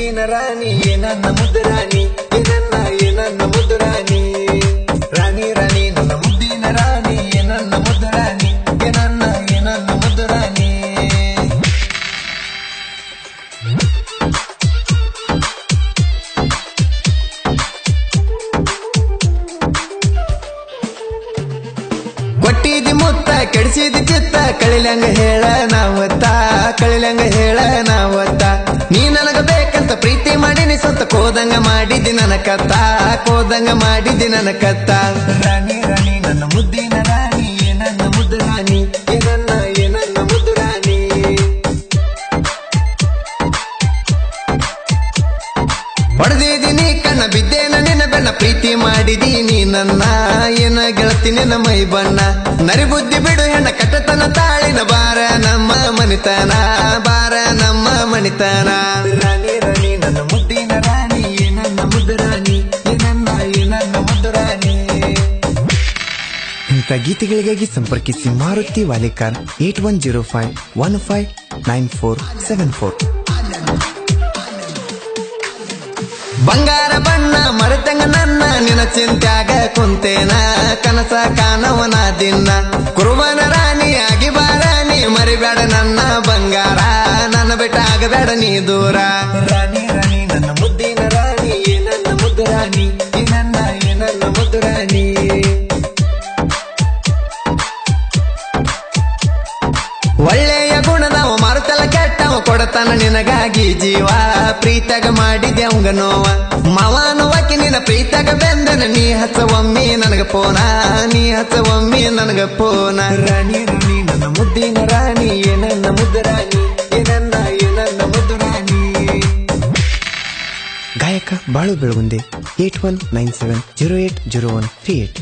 ಮುದ್ದಿನ ರಾಣಿ ಏ ನನ್ನ ಮುದ್ದು ರಾಣಿ ಏ ನನ್ನ ಏ ನನ್ನ ಮುದ್ದು ರಾಣಿ ರಾಣಿ ರಾಣಿ ನನ್ನ ಮುದ್ದಿನ ರಾಣಿ ಏ ನನ್ನ ಮುದ್ದು ರಾಣಿ ಏ ನನ್ನ ಏ ನನ್ನ ಮುದ್ದು ರಾಣಿ ಕೊಟ್ಟಿದಿ ಮುತ್ತ ಕೆಡಿಸಿದ ಚಿತ್ತ ಕಳಿಲಂಗ ಹೇಳ ನಾವತ್ತ ಕಳಿಲಂಗ ಹೇಳ ನಾವತ್ತ ನೀ ನನಗ ಬೇಕಂತ ಪ್ರೀತಿ ಮಾಡಿನಿ ಸ್ವಂತ ಕೋದಂಗ ಮಾಡಿದ್ದಿ ನನ್ನ ಕತ್ತ ಕೋದಂಗ ಮಾಡಿದ್ದಿ ನನ್ನ ಕತ್ತ ರಾಣಿ ರಾಣಿ ನನ್ನ ಮುದ್ದಿನ ರಾಣಿ ಏ ನನ್ನ ಮುದ್ದು ರಾಣಿ ಏ ನನ್ನ ಏ ನನ್ನ ಮುದ್ದು ರಾಣಿ ಹೊಡೆದಿದ್ದೀನಿ ಕಣ್ಣ ಬಿದ್ದೇನ ನಿನ್ನ ಬೆಣ್ಣ ಪ್ರೀತಿ ಮಾಡಿದೀನಿ ನನ್ನ ಏನ ಗೆಳತಿ ನಿನ್ನ ಮೈ ಬಣ್ಣ ನರಿ ಬುದ್ಧಿ ಬಿಡು ಹೆಣ್ಣ ಕಟ್ಟತನ ತಾಳಿನ ಬಾರ ನಮ್ಮ ಮನಿತನ ಬಾರ ನಮ್ಮ ಮನಿತನ ರಾಣಿ ರಾಣಿ ನನ್ನ ಮುದ್ದಿನ ರಾಣಿ ಏ ನನ್ನ ಮುದ್ದು ರಾಣಿ ಏ ನನ್ನ ಏ ನನ್ನ ಮುದ್ದು ರಾಣಿ ಇಂಥ ಗೀತೆಗಳಿಗಾಗಿ ಸಂಪರ್ಕಿಸಿ Maruti Walikar eight one zero five one five nine four seven four ಬಂಗಾರ ಬಣ್ಣ ಮರೆತಂಗ ನನ್ನ ನಿನ್ನ ಚಿಂತ್ಯಾಗ ಕುಂತೇನ ಕನಸ ಕಾಣವನ ದಿನ ಕುರುಬನ ರಾಣಿಯಾಗಿ ಬಾರಾಣಿ ಮರಿಬೇಡ ನನ್ನ ಬಂಗಾರ ನನ್ನ ಬಿಟ್ಟ ಆಗಬೇಡ ನೀ ದೂರ ರಾಣಿ ರಾಣಿ ನನ್ನ ಮುದ್ದಿನ ರಾಣಿ ಏ ನನ್ನ ಮುದ್ದು ರಾಣಿ ಏ ನನ್ನ ಏ ನನ್ನ ಮುದ್ದು ರಾಣಿ ಒಳ್ಳೆಯ ಗುಣದವ ಮರುತಲ ಕೆಟ್ಟವ ಕೊಡತನ ನಿನಗಾಗಿ ಜೀವ ಪ್ರೀತಗ ಮಾಡಿದೆ ಅವಂಗ ನೋವ ಮಾವನುವಕ್ಕೆ ನಿನ್ನ ಪ್ರೀತಗ ಬೆಂದನ ನೀ ಹಚ್ಚ ಒಮ್ಮೆ ನನಗ ಪೋನ ನೀ ಹಚ್ಚ ಒಮ್ಮೆ ನನಗ ಪೋನ ರಾಣಿ ರಾಣಿ ನನ್ನ ಮುದ್ದಿನ ರಾಣಿ ಏ ನನ್ನ ಮುದ್ದು ರಾಣಿ ಏ ನನ್ನ ಏ ನನ್ನ ಮುದ್ದು ರಾಣಿ ಗಾಯಕ ಬಾಳು ಬೆಳಗುಂದೆ eight one nine seven zero eight zero one three eight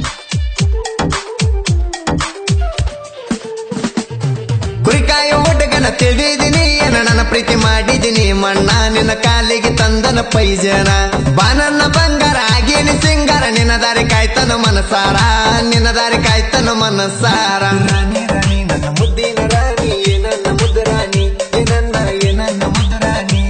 ಕುರಿಕಾಯ ಹುಡುಗನ ತಿಳಿದಿನಿ ಏನ ನನ್ನ ಪ್ರೀತಿ ಮಾಡಿದಿನಿ ಮಣ್ಣ ನಿನ್ನ ಕಾಲಿಗೆ ತಂದನ ಪೈಜನ ಬಾನನ್ನ ಬಂಗಾರ ಆಗೇನಿ ಸಿಂಗಾರ ನಿನ್ನ ದಾರಿ ಕಾಯ್ತನ ಮನಸಾರ ನಿನ್ನ ದಾರಿ ಕಾಯ್ತನ ಮನಸಾರ ರಾಣಿ ರಾಣಿ ನನ್ನ ಮುದ್ದಿನ ರಾಣಿ ಏ ನನ್ನ ಮುದ್ದು ರಾಣಿ ಏ ನನ್ನ ಏ ನನ್ನ ಮುದ್ದು ರಾಣಿ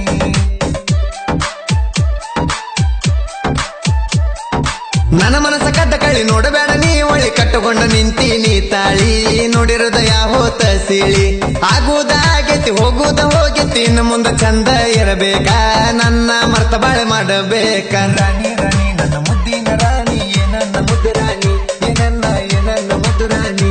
ನನ್ನ ಮನಸ್ಸ ಕಟ್ಟ ಕಳಿ ನೋಡಬೇಡ ನೀ ಒಳಿ ಕಟ್ಟುಕೊಂಡ ನಿಂತೀನಿ ತಾಳಿ ನೋಡಿರೋದ ಯಾವೋತ ಸೀಳಿ ಆಗುವುದ ಆಗೈತಿ ಹೋಗುವುದ ಹೋಗೈತಿ ಇನ್ನು ಮುಂದೆ ಚಂದ ಇರಬೇಕ ನನ್ನ ಮರ್ತ ಬಾಳೆ ಮಾಡಬೇಕ ರಾಣಿ ರಾಣಿ ನನ್ನ ಮುದ್ದಿನ ರಾಣಿ ಏ ನನ್ನ ಮುದ್ದು ರಾಣಿ ಏ ನನ್ನ ಏ ನನ್ನ ಮುದ್ದು ರಾಣಿ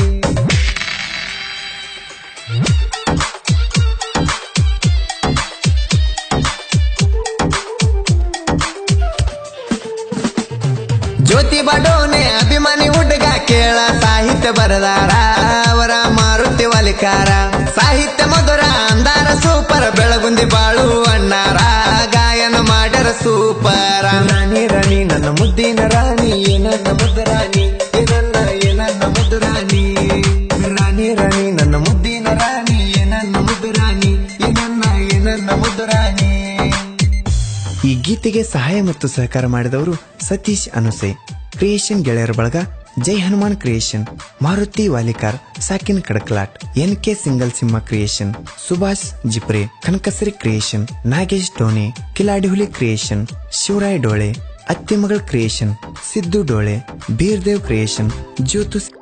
ಜ್ಯೋತಿ ಬಡೋನೆ ಅಭಿಮಾನಿ ಹುಡುಗ ಕೇಳ ಸಾಹಿತ್ಯ ಬರದಾರ ಅವರ ಮಾರುತಿ ವಾಲಿಕಾರ ಸಾಹಿತ್ಯ ಮಧುರ ಅಂದಾರ ಸೂಪರ್ ಬೆಳಗುಂದಿ ಬಾಳು ಅಣ್ಣಾರ ಗಾಯನ ಮಾಡ್ಯಾರ ಸೂಪರ್ ರಾಣಿ ರಾಣಿ ನನ್ನ ಮುದ್ದಿನ ರಾಣಿ ಏ ನನ್ನ ಮುದ್ದು ರಾಣಿ ಏ ನನ್ನ ಏ ನನ್ನ ಮುದ್ದು ರಾಣಿ ರಾಣಿ ರಾಣಿ ನನ್ನ ಮುದ್ದಿನ ರಾಣಿ ಏ ನನ್ನ ಮುದ್ದು ರಾಣಿ ಏ ನನ್ನ ಏ ನನ್ನ ಮುದ್ದು ರಾಣಿ ಈ ಗೀತೆಗೆ ಸಹಾಯ ಮತ್ತು ಸಹಕಾರ ಮಾಡಿದವರು ಸತೀಶ್ ಅನುಸೆ ಕ್ರಿಯೇಷನ್ ಗೆಳೆಯರ ಬಳಗ ಜೈ ಹನುಮಾನ್ ಕ್ರಿಯೇಷನ್ ಮಾರುತಿ ವಾಲಿಕಾರ್ ಸಾಕಿನ್ Kadaklat N K single Simha creation Subhash ಜಿಪ್ರೆ ಕನಕಸರಿ ಕ್ರಿಯೇಷನ್ ನಾಗೇಶ್ ಡೋಣಿ ಕಿಲಾಡಿ ಹುಲಿ ಕ್ರಿಯೇಷನ್ ಶಿವರಾಯ್ ಡೋಳೆ ಅತ್ತಿಮಗಳ್ ಕ್ರಿಯೇಷನ್ ಸಿದ್ದು ಡೋಳೆ ಬೀರ್ದೇವ್ ಕ್ರಿಯೇಷನ್ ಜ್ಯೋತು